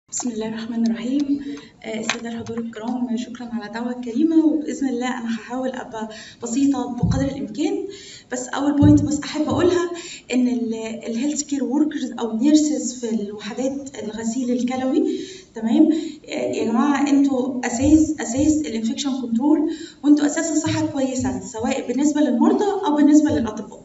بسم الله الرحمن الرحيم آه، السادة الحضور الكرام شكرا على الدعوة الكريمة وبإذن الله أنا هحاول أبقى بسيطة بقدر الإمكان بس أول بوينت بس أحب أقولها إن الهيلث كير وركرز أو نيرسز في الوحدات الغسيل الكلوي تمام آه، يا جماعة أنتوا أساس أساس الانفكشن كنترول وأنتوا أساس الصحة كويسة سواء بالنسبة للمرضى أو بالنسبة للأطباء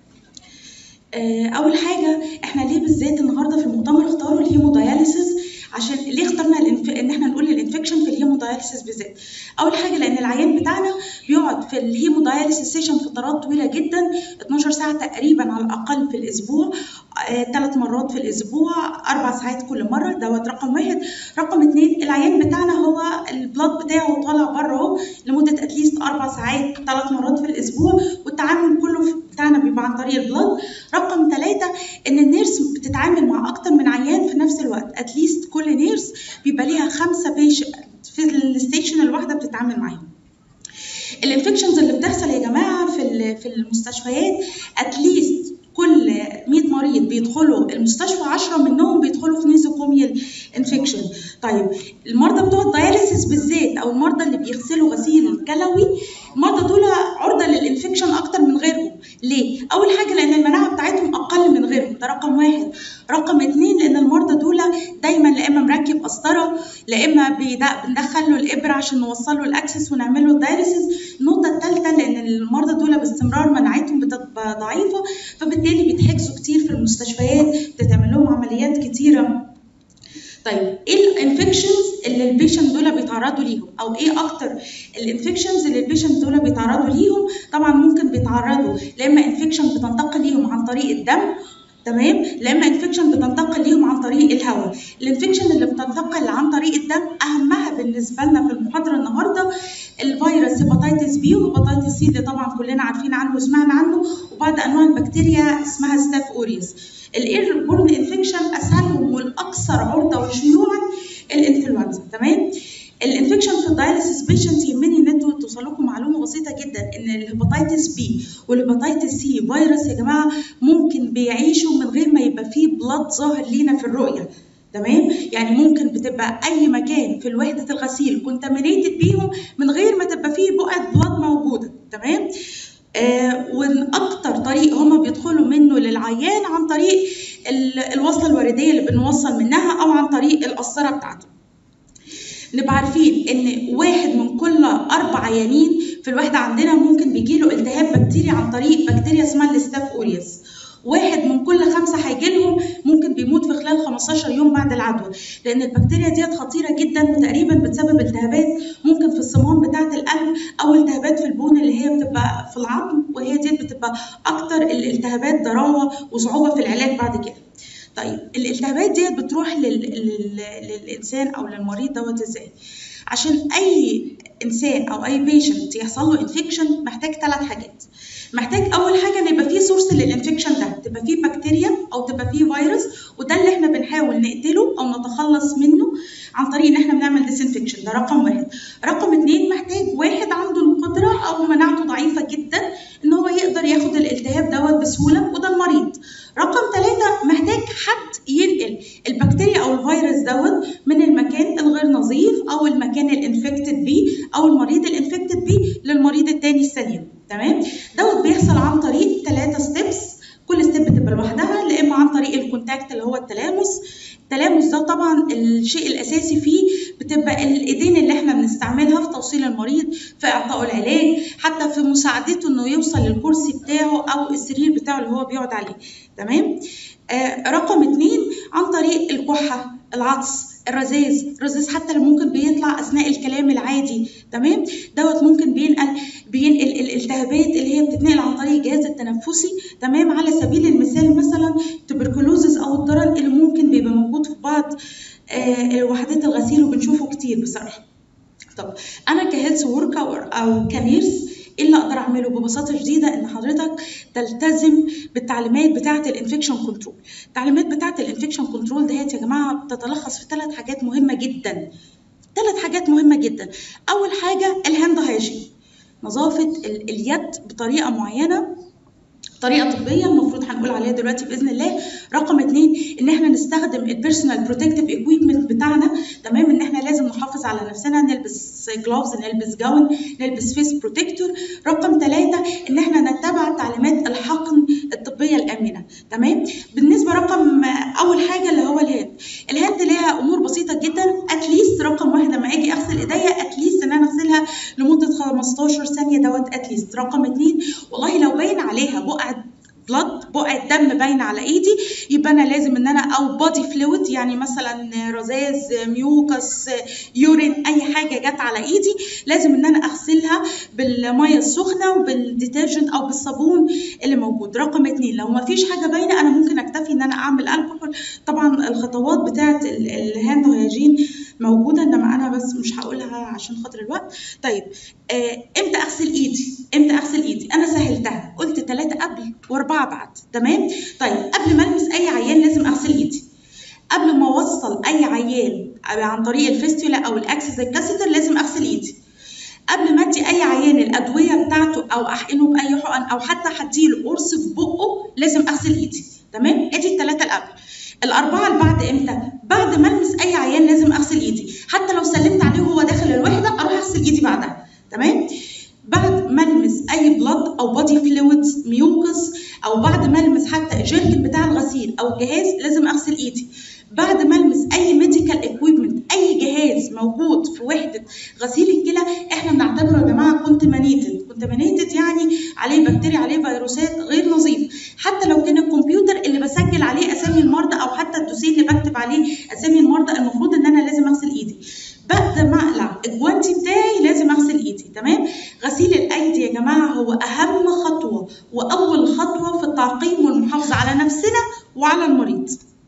آه، اول حاجه احنا ليه بالذات النهارده في المؤتمر اختاروا الهيموداياليسيس عشان ليه اخترنا الانف... ان احنا نقول الانفكشن في الهيموداياليسيس بالذات اول حاجه لان العيان بتاعنا بيقعد في الهيموداياليسيس سيشن فترات طويله جدا 12 ساعه تقريبا على الاقل في الاسبوع ثلاث آه، مرات في الاسبوع اربع ساعات كل مره دوت رقم واحد رقم اثنين العيان بتاعنا هو البلاد بتاعه طالع بره اهو لمده اتليست اربع ساعات ثلاث مرات في الاسبوع والتعامل كله بتاعنا بيبقى عن طريق البلاد رقم ثلاثة ان النيرس بتتعامل مع اكتر من عيان في نفس الوقت اتليست كل نيرس بيبقى ليها خمسة بيش في الستيشن الواحدة بتتعامل معاهم الانفكشنز اللي بتحصل يا جماعه في في المستشفيات اتليست كل 100 مريض بيدخلوا المستشفى 10 منهم بيدخلوا في نيزوكوميال انفكشن طيب المرضى بتوع الدياليسيس بالذات او المرضى اللي بيغسلوا غسيل كلوي المرضى دول عرضه للانفكشن اكتر من غيرهم ليه اول حاجه لان المناعه بتاعتهم اقل من غيرهم ده رقم واحد رقم اتنين لان المرضى دول دايما لا اما مركب قسطره لا اما بندخل له الابره عشان نوصل له الاكسس ونعمل له الدايليسيس النقطه الثالثه لان المرضى دول باستمرار مناعتهم بتبقى ضعيفه فبالتالي بيتحجزوا كتير في المستشفيات بتتعمل لهم عمليات كتيره طيب ايه الانفكشنز اللي البيشنت دول بيتعرضوا ليهم او ايه اكتر الانفكشنز اللي البيشنت دول بيتعرضوا ليهم طبعا ممكن بيتعرضوا لا اما انفكشن بتنتقل ليهم عن طريق الدم تمام لا اما انفكشن بتنتقل ليهم عن طريق الهواء الانفكشن اللي بتنتقل عن طريق الدم اهمها بالنسبه لنا في المحاضره النهارده الفيروس هيباتيتس بي وهيباتيتس سي اللي طبعا كلنا عارفين عنه وسمعنا عنه وبعض انواع البكتيريا اسمها ستاف اوريوس الاير بورن انفكشن اسهلهم والاكثر عرضه وشيوعا الانفلونزا تمام الانفكشن في الدايليسيس بيشنت يهمني ان انتوا توصل لكم معلومه بسيطه جدا ان الهيباتيتس بي والهيباتيتس سي فيروس يا جماعه ممكن بيعيشوا من غير ما يبقى فيه بلاد ظاهر لينا في الرؤيه تمام يعني ممكن بتبقى اي مكان في الوحده الغسيل كونتامينيتد بيهم من غير ما تبقى فيه بقعه بلاد موجوده تمام آه وان اكتر طريق هما بيدخلوا منه للعيان عن طريق الوصله الورديه اللي بنوصل منها او عن طريق القسطره بتاعته نبقى عارفين ان واحد من كل اربع عيانين في الوحده عندنا ممكن بيجيله التهاب بكتيري عن طريق بكتيريا اسمها الستاف اوريوس واحد من كل خمسه هيجي لهم ممكن بيموت في خلال 15 يوم بعد العدوى لان البكتيريا ديت خطيره جدا وتقريبا بتسبب التهابات ممكن في الصمام بتاعه القلب او التهابات في البون اللي هي بتبقى في العظم وهي ديت بتبقى اكتر الالتهابات ضراوه وصعوبه في العلاج بعد كده طيب الالتهابات ديت بتروح لل... لل... للانسان او للمريض دوت ازاي عشان اي انسان او اي بيشنت يحصل له انفكشن محتاج ثلاث حاجات محتاج اول حاجه ان يبقى فيه سورس للانفكشن ده تبقى فيه بكتيريا او تبقى فيه فيروس وده اللي احنا بنحاول نقتله او نتخلص منه عن طريق ان احنا بنعمل ديسانفكشن ده رقم واحد رقم اتنين محتاج واحد عنده القدره او مناعته ضعيفه جدا ان هو يقدر ياخد الالتهاب دوت بسهوله وده المريض رقم ثلاثة محتاج حد ينقل البكتيريا او الفيروس دوت من المكان الغير نظيف او المكان الانفكتد بيه او المريض الانفكتد بيه للمريض التاني السليم تمام دوت بيحصل عن طريق ثلاثة ستيبس كل ستيب بتبقى لوحدها لا اما عن طريق الكونتاكت اللي هو التلامس التلامس ده طبعا الشيء الاساسي فيه بتبقى الايدين اللي احنا بنستعملها في توصيل المريض في اعطائه العلاج حتى في مساعدته انه يوصل للكرسي بتاعه او السرير بتاعه اللي هو بيقعد عليه تمام آه رقم اتنين عن طريق الكحه العطس الرذاذ الرذاذ حتى اللي ممكن بيطلع اثناء الكلام العادي تمام دوت ممكن بينقل بينقل الالتهابات اللي هي بتتنقل عن طريق الجهاز التنفسي تمام على سبيل المثال مثلا تبركلوزز او الضرر اللي ممكن بيبقى موجود في بعض آه وحدات الغسيل وبنشوفه كتير بصراحه طب انا كهيلث وركر او كنيرس ايه اللي اقدر اعمله ببساطه شديده ان حضرتك تلتزم بالتعليمات بتاعه الانفكشن كنترول التعليمات بتاعه الانفكشن كنترول دهيت يا جماعه بتتلخص في ثلاث حاجات مهمه جدا ثلاث حاجات مهمه جدا اول حاجه الهاند هايجين نظافه اليد بطريقه معينه طريقه طبيه المفروض هنقول عليها دلوقتي باذن الله رقم اتنين ان احنا نستخدم البيرسونال بروتكتيف ايكويبمنت بتاعنا تمام ان احنا لازم نحافظ على نفسنا نلبس جلوفز نلبس جاون نلبس فيس بروتكتور رقم ثلاثة ان احنا نتبع تعليمات الحقن الطبيه الامنه تمام بالنسبه رقم اول حاجه اللي هو الهاند الهاند ليها امور بسيطه جدا اتليست رقم واحد لما اجي اغسل ايديا اتليست ان انا اغسلها لمده 15 ثانيه دوت اتليست رقم اتنين والله لو باين عليها بقعه بلاد بقعه دم باينه على ايدي يبقى انا لازم ان انا او بودي فلويد يعني مثلا رذاذ ميوكس يورين اي حاجه جت على ايدي لازم ان انا اغسلها بالميه السخنه وبالديترجنت او بالصابون اللي موجود رقم اتنين لو ما فيش حاجه باينه انا ممكن اكتفي ان انا اعمل الكحول طبعا الخطوات بتاعه الهاند هيجين موجوده انما انا بس مش هقولها عشان خاطر الوقت طيب آه امتى اغسل ايدي امتى اغسل ايدي انا سهلتها قلت ثلاثه قبل واربعه بعد تمام طيب قبل ما المس اي عيان لازم اغسل ايدي قبل ما اوصل اي عيان عن طريق الفيستولا او الاكسس الكاسيتر لازم اغسل ايدي قبل ما ادي اي عيان الادويه بتاعته او احقنه باي حقن او حتى هديله قرص في بقه لازم اغسل ايدي تمام ادي الثلاثه اللي قبل الاربعه اللي بعد امتى بعد ما المس اي عيان لازم اغسل ايدي حتى لو سلمت عليه وهو داخل الوحده اروح اغسل ايدي بعدها تمام بعد ما المس اي بلاد او بودي فلويدز ميوكس او بعد ما المس حتى الجيركن بتاع الغسيل او الجهاز لازم اغسل ايدي بعد ما المس اي ميديكال اكويبمنت اي جهاز موجود في وحده غسيل الكلى احنا بنعتبره يا جماعه كونتامينيتد كونتامينيتد يعني عليه بكتيريا عليه فيروسات غير نظيف حتى لو كان الكمبيوتر اللي بسجل عليه اسامي المرضى او حتى الدوسيه اللي بكتب عليه اسامي المرضى المفروض ان انا لازم اغسل ايدي بعد ما اقلع الجوانتي بتاعي لازم اغسل ايدي تمام غسيل الايدي يا جماعه هو اهم خطوه واول خطوه في التعقيم والمحافظه على نفسنا وعلى المريض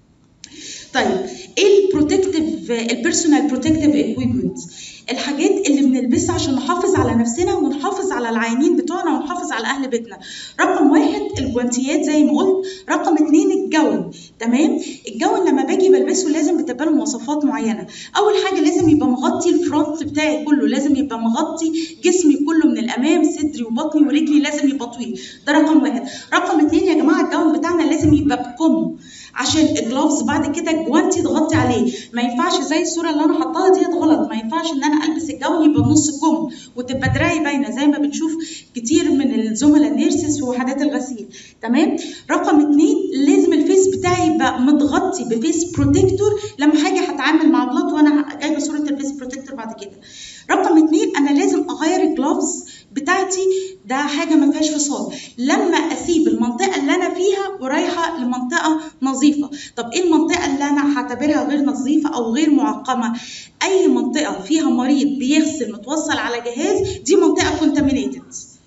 طيب ايه البروتكتيف البيرسونال بروتكتيف ايكويبمنت الحاجات اللي بنلبسها عشان نحافظ على نفسنا ونحافظ على العيانين بتوعنا ونحافظ على اهل بيتنا رقم واحد الجوانتيات زي ما قلت رقم اتنين الجون تمام الجون لما باجي بلبسه لازم بتبقى له مواصفات معينه اول حاجه لازم يبقى مغطي الفرونت بتاعي كله لازم يبقى مغطي جسمي كله من الامام صدري وبطني ورجلي لازم يبقى طويل ده رقم واحد رقم اتنين يا جماعه الجون بتاعنا لازم يبقى بكم عشان الجلوفز بعد كده الجوانتي تغطي عليه ما ينفعش زي الصوره اللي انا حطاها ديت غلط ما ينفعش ان انا البس الجون يبقى بنص كم وتبقى دراعي باينه زي ما بنشوف كتير من الزملاء النيرسز في وحدات الغسيل تمام رقم اتنين لازم الفيس بتاعي يبقى متغطي بفيس بروتكتور لما حاجه هتعامل مع بلط وانا جايبه صوره الفيس بروتكتور بعد كده رقم اتنين انا لازم اغير الجلوفز بتاعتي ده حاجة ما فيهاش فصال لما أسيب المنطقة اللي أنا فيها ورايحة لمنطقة نظيفة طب إيه المنطقة اللي أنا هعتبرها غير نظيفة أو غير معقمة أي منطقة فيها مريض بيغسل متوصل على جهاز دي منطقة كونتامينيتد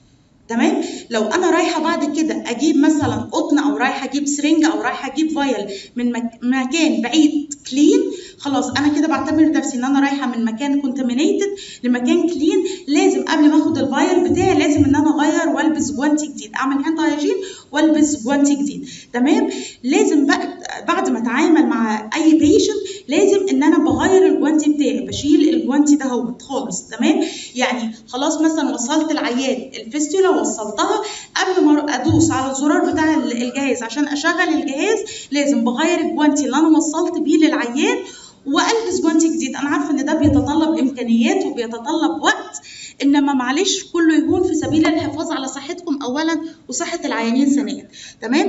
تمام لو انا رايحه بعد كده اجيب مثلا قطن او رايحه اجيب سرنجه او رايحه اجيب فايل من مك... مكان بعيد كلين خلاص انا كده بعتبر نفسي ان انا رايحه من مكان كونتامينيتد لمكان كلين لازم قبل ما اخد الفايل بتاعي لازم ان انا اغير والبس جوانتي جديد اعمل هاند هايجين والبس جوانتي جديد تمام لازم بقى بعد ما اتعامل مع اي بيشنت لازم ان انا بغير الجوانتي بتاعي بشيل الجوانتي ده اهوت خالص تمام يعني خلاص مثلا وصلت العيان الفيستولا وصلتها قبل ما ادوس على الزرار بتاع الجهاز عشان اشغل الجهاز لازم بغير الجوانتي اللي انا وصلت بيه للعيان والبس جوانتي جديد انا عارفه ان ده بيتطلب امكانيات وبيتطلب وقت انما معلش كله يهون في سبيل الحفاظ على صحتكم اولا وصحه العيانين ثانيا تمام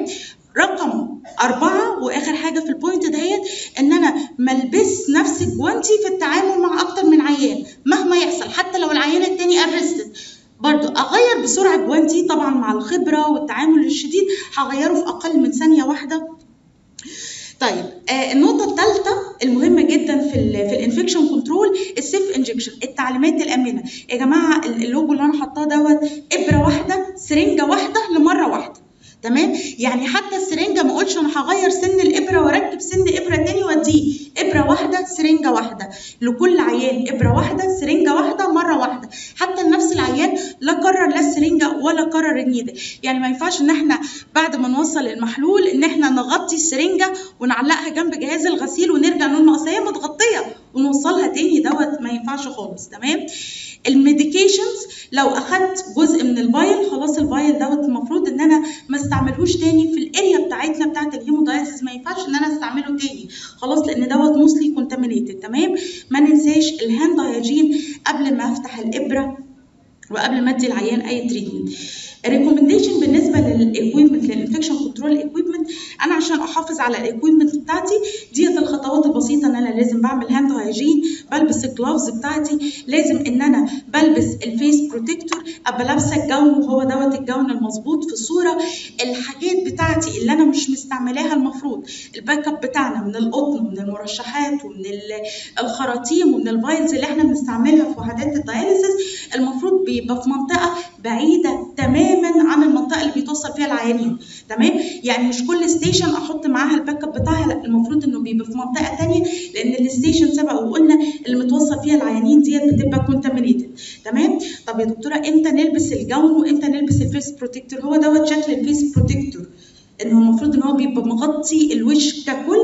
رقم أربعة وآخر حاجة في البوينت دهيت إن أنا ملبس نفس الجوانتي في التعامل مع أكتر من عيان مهما يحصل حتى لو العيان التاني أرستد برضو أغير بسرعة جوانتي طبعا مع الخبرة والتعامل الشديد هغيره في أقل من ثانية واحدة طيب آه النقطة الثالثة المهمة جدا في ال في الانفكشن كنترول السيف انجكشن التعليمات الآمنة يا جماعة اللوجو اللي أنا حاطاه دوت إبرة واحدة سرنجة واحدة لمرة واحدة تمام يعني حتى السرنجه ما اقولش انا هغير سن الابره واركب سن ابره تاني واديه ابره واحده سرنجه واحده لكل عيان ابره واحده سرنجه واحده مره واحده حتى لنفس العيان لا كرر لا السرنجه ولا كرر النيدل يعني ما ينفعش ان احنا بعد ما نوصل المحلول ان احنا نغطي السرنجه ونعلقها جنب جهاز الغسيل ونرجع نقول اصل هي متغطيه ونوصلها تاني دوت ما ينفعش خالص تمام الميديكيشنز لو اخدت جزء من الفايل خلاص الفايل دوت المفروض ان انا ما استعملهوش تاني في الاريا بتاعتنا بتاعت الهيمودايسيس ما ينفعش ان انا استعمله تاني خلاص لان دوت موستلي كونتامينيتد تمام ما ننساش الهاند هايجين قبل ما افتح الابره وقبل ما ادي العيان اي تريتمنت الريكومنديشن بالنسبه للاكويبمنت للانفكشن كنترول اكويبمنت انا عشان احافظ على الاكويبمنت بتاعتي ديت الخطوات البسيطه ان انا لازم بعمل هاند هايجين بلبس الجلافز بتاعتي لازم ان انا بلبس الفيس بروتكتور ابقى لابسه الجون وهو دوت الجون المظبوط في الصوره الحاجات بتاعتي اللي انا مش مستعملاها المفروض الباك اب بتاعنا من القطن ومن المرشحات ومن الخراطيم ومن الفايلز اللي احنا بنستعملها في وحدات الدياليسيس المفروض بيبقى في منطقه بعيده تماما عن المنطقه اللي بيتوصل فيها العيانين تمام يعني مش كل ستيشن احط معاها الباك اب بتاعها لا المفروض انه بيبقى في منطقه ثانيه لان الستيشن سبق وقلنا اللي متوصل فيها العيانين ديت بتبقى كونتامينيتد تمام طب يا دكتوره امتى نلبس الجون وامتى نلبس الفيس بروتكتور هو دوت شكل الفيس بروتكتور ان هو المفروض ان هو بيبقى مغطي الوش ككل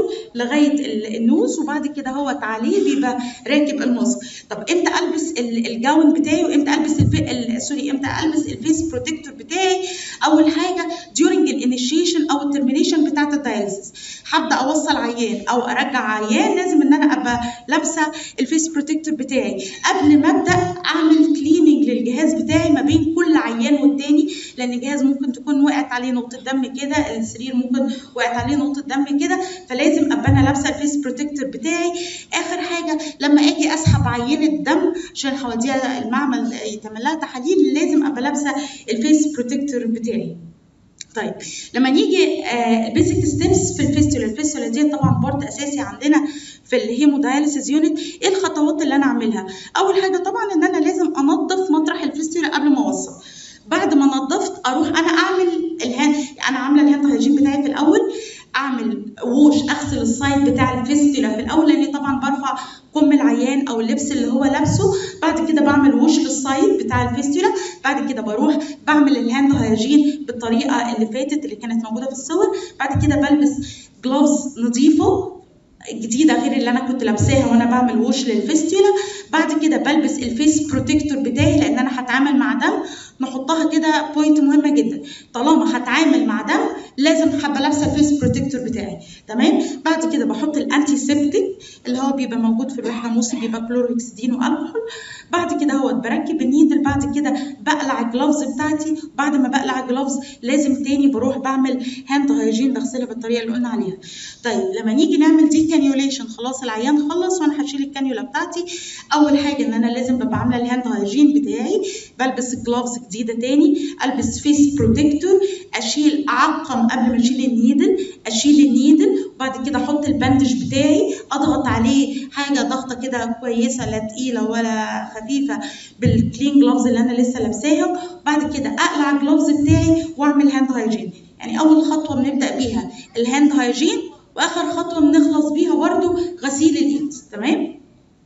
لغايه النوز وبعد كده هو عليه بيبقى راكب الماسك طب امتى البس الجاون بتاعي وامتى البس الفي... سوري امتى البس الفيس بروتكتور بتاعي اول حاجه during الانيشيشن او الترمينيشن بتاعه الدايلسيس هبدا اوصل عيان او ارجع عيان لازم ان انا ابقى لابسه الفيس بروتكتور بتاعي قبل ما ابدا اعمل كليننج للجهاز بتاعي ما بين كل عيان والتاني لان الجهاز ممكن تكون وقعت عليه نقطه دم كده السرير ممكن وقعت عليه نقطه دم كده فلازم ابقى انا لابسه الفيس بروتكتور بتاعي اخر حاجه لما اجي اسحب عينه دم عشان هوديها المعمل يتعمل لها تحاليل لازم ابقى لابسه الفيس بروتكتور بتاعي طيب لما نيجي آه البيزك ستيبس في الفيستولا الفيستولا دي طبعا بارت اساسي عندنا في الهيموداياليسيس يونت ايه الخطوات اللي انا اعملها اول حاجه طبعا ان انا لازم انظف مطرح الفيستولا قبل ما اوصل بعد ما نظفت اروح انا اعمل الهاند انا عامله الهاند هايجين بتاعي في الاول اعمل ووش اغسل السايد بتاع الفيستولا في الاول لاني طبعا برفع كم العيان او اللبس اللي هو لابسه بعد كده بعمل ووش للسايد بتاع الفيستولا بعد كده بروح بعمل الهاند هايجين بالطريقه اللي فاتت اللي كانت موجوده في الصور بعد كده بلبس جلوفز نظيفه جديدة غير اللي أنا كنت لابساها وأنا بعمل ووش للفيستولا بعد كده بلبس الفيس بروتكتور بتاعي لأن أنا هتعامل مع دم نحطها كده بوينت مهمة جدا طالما هتعامل مع دم لازم هبقى لابسة الفيس بروتكتور بتاعي تمام بعد كده بحط الأنتي سيبتيك اللي هو بيبقى موجود في الوحدة موسي بيبقى كلوروكسيدين والكحول بعد كده هو بركب النيدل بعد كده بقلع الجلوفز بتاعتي بعد ما بقلع الجلوفز لازم تاني بروح بعمل هاند هايجين بغسلها بالطريقة اللي قلنا عليها طيب لما نيجي نعمل دي كانيوليشن خلاص العيان خلص وانا هشيل الكانيولا بتاعتي اول حاجه ان انا لازم ببقى عامله الهاند هايجين بتاعي بلبس جلوفز جديده تاني البس فيس بروتكتور اشيل اعقم قبل ما اشيل النيدل اشيل النيدل وبعد كده احط البندج بتاعي اضغط عليه حاجه ضغطه كده كويسه لا تقيله ولا خفيفه بالكلين جلوفز اللي انا لسه لابساها وبعد كده اقلع الجلوفز بتاعي واعمل هاند هايجين يعني اول خطوه بنبدا بيها الهاند هايجين واخر خطوه بنخلص بيها برضو غسيل الايد تمام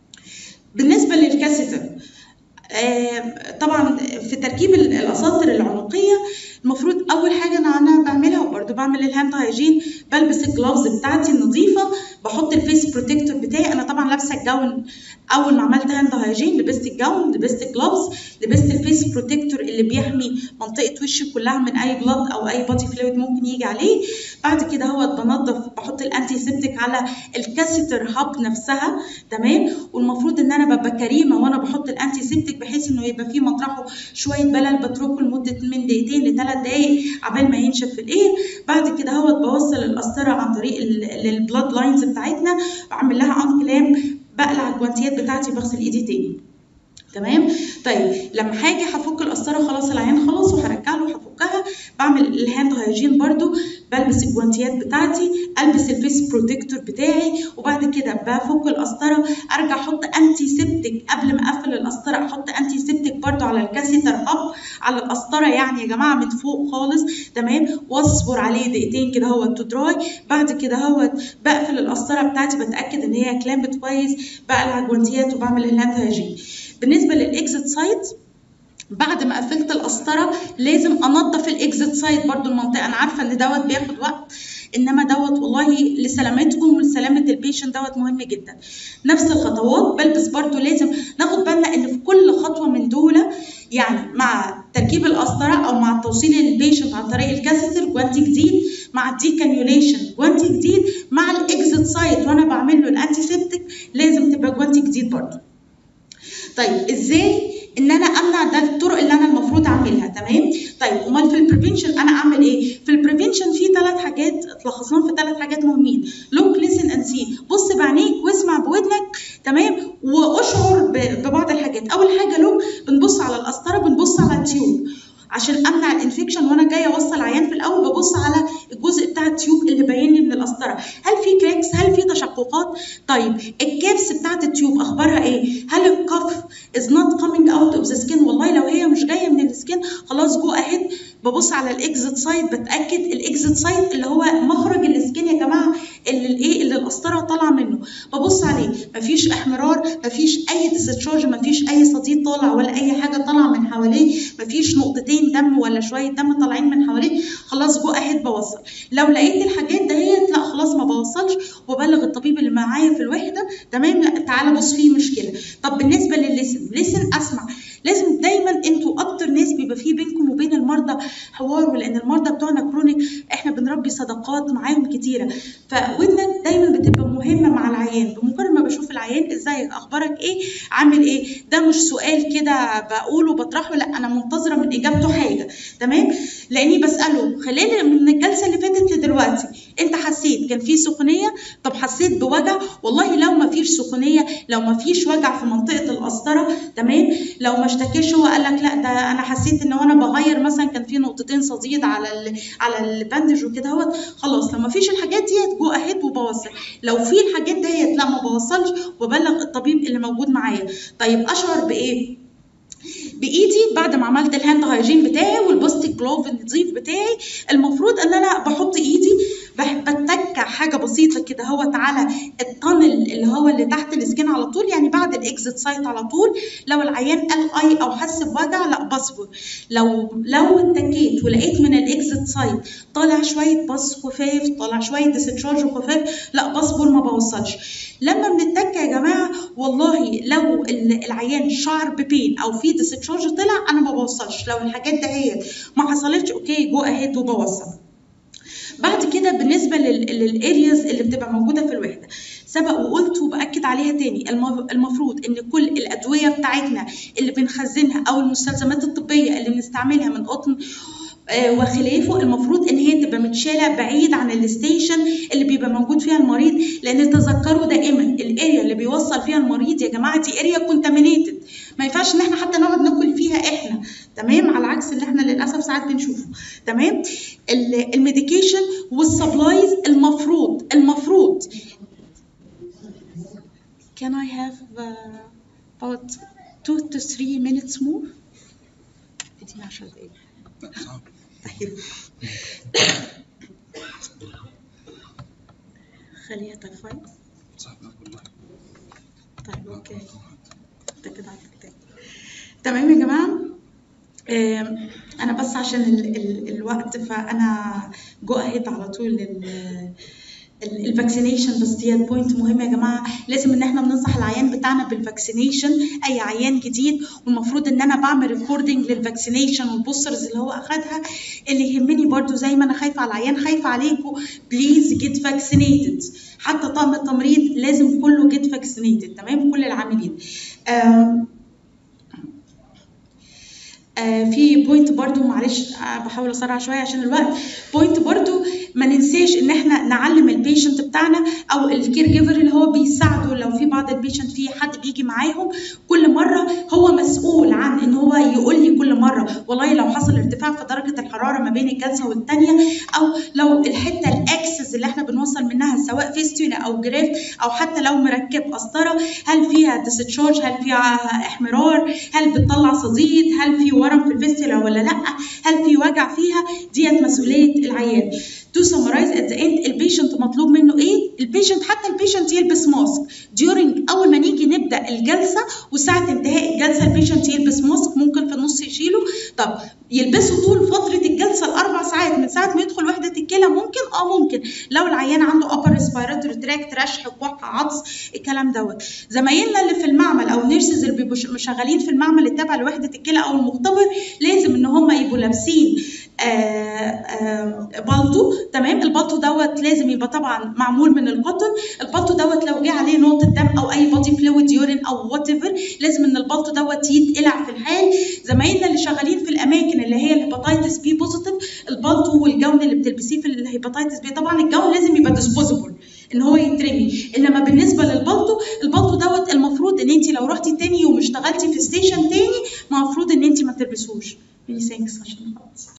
بالنسبه للكاسيتر آه طبعا في تركيب الاساطر العنقيه المفروض اول حاجه انا انا بعملها وبرده بعمل الهاند هايجين بلبس الجلوفز بتاعتي النظيفه بحط الفيس بروتكتور بتاعي انا طبعا لابسه الجون اول ما عملت هاند هايجين لبست الجون لبست الجلوفز لبست الفيس بروتكتور اللي بيحمي منطقه وشي كلها من اي بلاد او اي بادي فلويد ممكن يجي عليه بعد كده هو بنضف بحط الانتي سيبتيك على الكاسيتر هاب نفسها تمام والمفروض ان انا ببقى كريمه وانا بحط الانتي سيبتيك بحيث انه يبقى فيه مطرحه شويه بلل بتركه لمده من دقيقتين لثلاث دقائق عبال ما ينشف في الاير بعد كده هو بوصل القسطره عن طريق البلاد لاينز بتاعتنا بعمل لها ان كلام بقلع الجوانتيات بتاعتي بغسل ايدي تاني تمام طيب لما هاجي هفك القسطره خلاص العيان خلاص وهرجع له هفكها بعمل الهاند هايجين برده بلبس الجوانتيات بتاعتي البس الفيس بروتكتور بتاعي وبعد كده بفك القسطره ارجع احط انتي سيبتيك قبل ما اقفل القسطره احط انتي سيبتيك برده على الكاسيتر اب على القسطره يعني يا جماعه من فوق خالص تمام واصبر عليه دقيقتين كده هو تو دراي بعد كده هو بقفل القسطره بتاعتي بتاكد ان هي كلامت كويس بقلع الجوانتيات وبعمل الهاند هايجين بالنسبه للاكزيت سايد بعد ما قفلت القسطره لازم انضف الاكزيت سايد برضو المنطقه انا عارفه ان دوت بياخد وقت انما دوت والله لسلامتكم ولسلامه البيشنت دوت مهم جدا نفس الخطوات بلبس برضو لازم ناخد بالنا ان في كل خطوه من دول يعني مع تركيب القسطره او مع توصيل البيشنت عن طريق الكاسيتر جوانتي جديد مع الديكانيوليشن جوانتي جديد مع الاكزيت سايت وانا بعمل له الانتي سيبتك لازم تبقى جوانتي جديد برضه طيب ازاي ان انا امنع ده الطرق اللي انا المفروض اعملها تمام طيب امال في البريفنشن انا اعمل ايه في البريفنشن في ثلاث حاجات لخصناهم في ثلاث حاجات مهمين لوك ليسن اند سي بص بعينيك واسمع بودنك تمام واشعر ب- ببعض الحاجات اول حاجه لوك بنبص على القسطره بنبص على التيوب عشان امنع الانفكشن وانا جايه اوصل عيان في الاول ببص على الجزء بتاع التيوب اللي باين لي من القسطره هل في كراكس هل في تشققات طيب الكابس بتاعت التيوب اخبارها ايه هل الكف is not coming out of the skin والله لو هي مش جايه من السكين خلاص جو اهيد ببص على الاكزيت سايد بتاكد الاكزيت سايد اللي هو مخرج السكين يا جماعه اللي الايه اللي القسطره طالعه منه ببص عليه مفيش احمرار مفيش اي ديستشارج مفيش اي صديد طالع ولا اي حاجه طالعه من حواليه مفيش نقطتين دم ولا شويه دم طالعين من حواليه خلاص جو اهيد بوصل لو لقيت الحاجات دهيت لا خلاص ما بوصلش وبلغ الطبيب اللي معايا في الوحده تمام لا تعالى بص فيه مشكله طب بالنسبه للليسن ليسن اسمع لازم دايما انتوا اكتر ناس بيبقى في بينكم وبين المرضى حوار ولان المرضى بتوعنا كرونيك احنا بنربي صداقات معاهم كتيره فودنك دايما بتبقى مهمه مع العيان بمجرد ما بشوف العيان ازيك اخبارك ايه عامل ايه ده مش سؤال كده بقوله بطرحه لا انا منتظره من اجابته حاجه تمام لاني بساله خلال من الجلسه اللي فاتت لدلوقتي انت حسيت كان في سخونيه طب حسيت بوجع والله لو ما فيش سخونيه لو ما فيش وجع في منطقه القسطره تمام لو ما اشتكاش هو قال لك لا ده انا حسيت ان وانا بغير مثلا كان في نقطتين صديد على ال على الباندج وكده اهوت خلاص لو ما فيش الحاجات ديت جو اهيد وبوصل لو في الحاجات ديت لا ما بوصلش وبلغ الطبيب اللي موجود معايا طيب اشعر بايه بايدي بعد ما عملت الهاند هايجين بتاعي والبوستيك جلوف النظيف بتاعي المفروض ان انا بحط ايدي بح- بتك حاجه بسيطه كده هوت على الطنل اللي هو اللي تحت السكين على طول يعني بعد الاكزيت سايت على طول لو العيان قال اي او حس بوجع لا بصبر لو لو اتكيت ولقيت من الاكزيت سايت طالع شويه بص خفاف طالع شويه ديستشارج خفاف لا بصبر ما بوصلش لما بنتك يا جماعه والله لو ال- العيان شعر ببين او في ديستشارج طلع انا ما بوصلش لو الحاجات دهيت ما حصلتش اوكي جو اهيد وبوصل بعد كده بالنسبه للارياز اللي بتبقى موجوده في الوحده سبق وقلت وباكد عليها تاني الم- المفروض ان كل الادويه بتاعتنا اللي بنخزنها او المستلزمات الطبيه اللي بنستعملها من قطن آه، وخلافه المفروض ان هي تبقى متشاله بعيد عن الستيشن اللي بيبقى موجود فيها المريض لان تذكروا دائما الاريا اللي بيوصل فيها المريض يا جماعه دي اريا كونتامينيتد ما ينفعش ان احنا حتى نقعد ناكل فيها احنا تمام على عكس اللي احنا للاسف ساعات بنشوفه تمام ال- الميديكيشن والسبلايز المفروض المفروض Can I have uh, about two to three minutes more؟ اديني 10 دقايق صعب طيب خليها ترفعي صعب والله طيب اوكي انت كده على الكتاب تمام يا جماعه آم، انا بس عشان ال ال الوقت فانا جو اهيد على طول ال- ال- الفاكسينيشن بس دي بوينت مهمه يا جماعه لازم ان احنا بننصح العيان بتاعنا بالفاكسينيشن اي عيان جديد والمفروض ان انا بعمل ريكوردنج للفاكسينيشن والبوسترز اللي هو اخدها اللي يهمني برضو زي ما انا خايفه على العيان خايفه عليكم بليز جيت فاكسينيتد حتى طاقم التمريض لازم كله جيت فاكسينيتد تمام كل العاملين آم، آه، في بوينت برضو معلش آه، بحاول اسرع شويه عشان الوقت بوينت برضو ما ننساش ان احنا نعلم البيشنت بتاعنا او الكير جيفر اللي هو بيساعده لو في بعض البيشنت في حد بيجي معاهم كل مره هو مسؤول عن ان هو يقول لي كل مره والله لو حصل ارتفاع في درجه الحراره ما بين الجلسه والثانيه او لو الحته الاكسس اللي احنا بنوصل منها سواء فيستولا او جراف او حتى لو مركب قسطره هل فيها ديستشارج هل فيها احمرار هل بتطلع صديد هل في ورم في الفيستولا ولا لا هل في وجع فيها ديت مسؤوليه العيان تو سمرايز ات ذا اند البيشنت مطلوب منه ايه البيشنت حتى البيشنت يلبس ماسك during اول ما نيجي نبدا الجلسه وساعه انتهاء الجلسه البيشنت يلبس ماسك ممكن في النص يشيله طب يلبسه طول فتره الجلسه الاربع ساعات من ساعه ما يدخل وحده الكلى ممكن اه ممكن لو العيان عنده upper respiratory tract رشح كح عطس الكلام دوت زمايلنا اللي في المعمل او النيرسز اللي بيبقوا ش- شغالين في المعمل التابع لوحده الكلى او المختبر لازم ان هم يبقوا لابسين آه، آه، بالطو تمام البالطو دوت لازم يبقى طبعا معمول من القطن البالطو دوت لو جه عليه نقطه دم او اي بودي فلويد يورين او وات ايفر لازم ان البالطو دوت يتقلع في الحال زمايلنا اللي شغالين في الاماكن اللي هي الهيباتيتس بي بوزيتيف البالطو والجون اللي بتلبسيه في الهيباتيتس بي طبعا الجون لازم يبقى ديسبوزبل ان هو يترمي انما بالنسبه للبالطو البالطو دوت المفروض ان انت لو رحتي تاني يوم اشتغلتي في ستيشن تاني المفروض ان انت ما تلبسوش many thanks عشان خلاص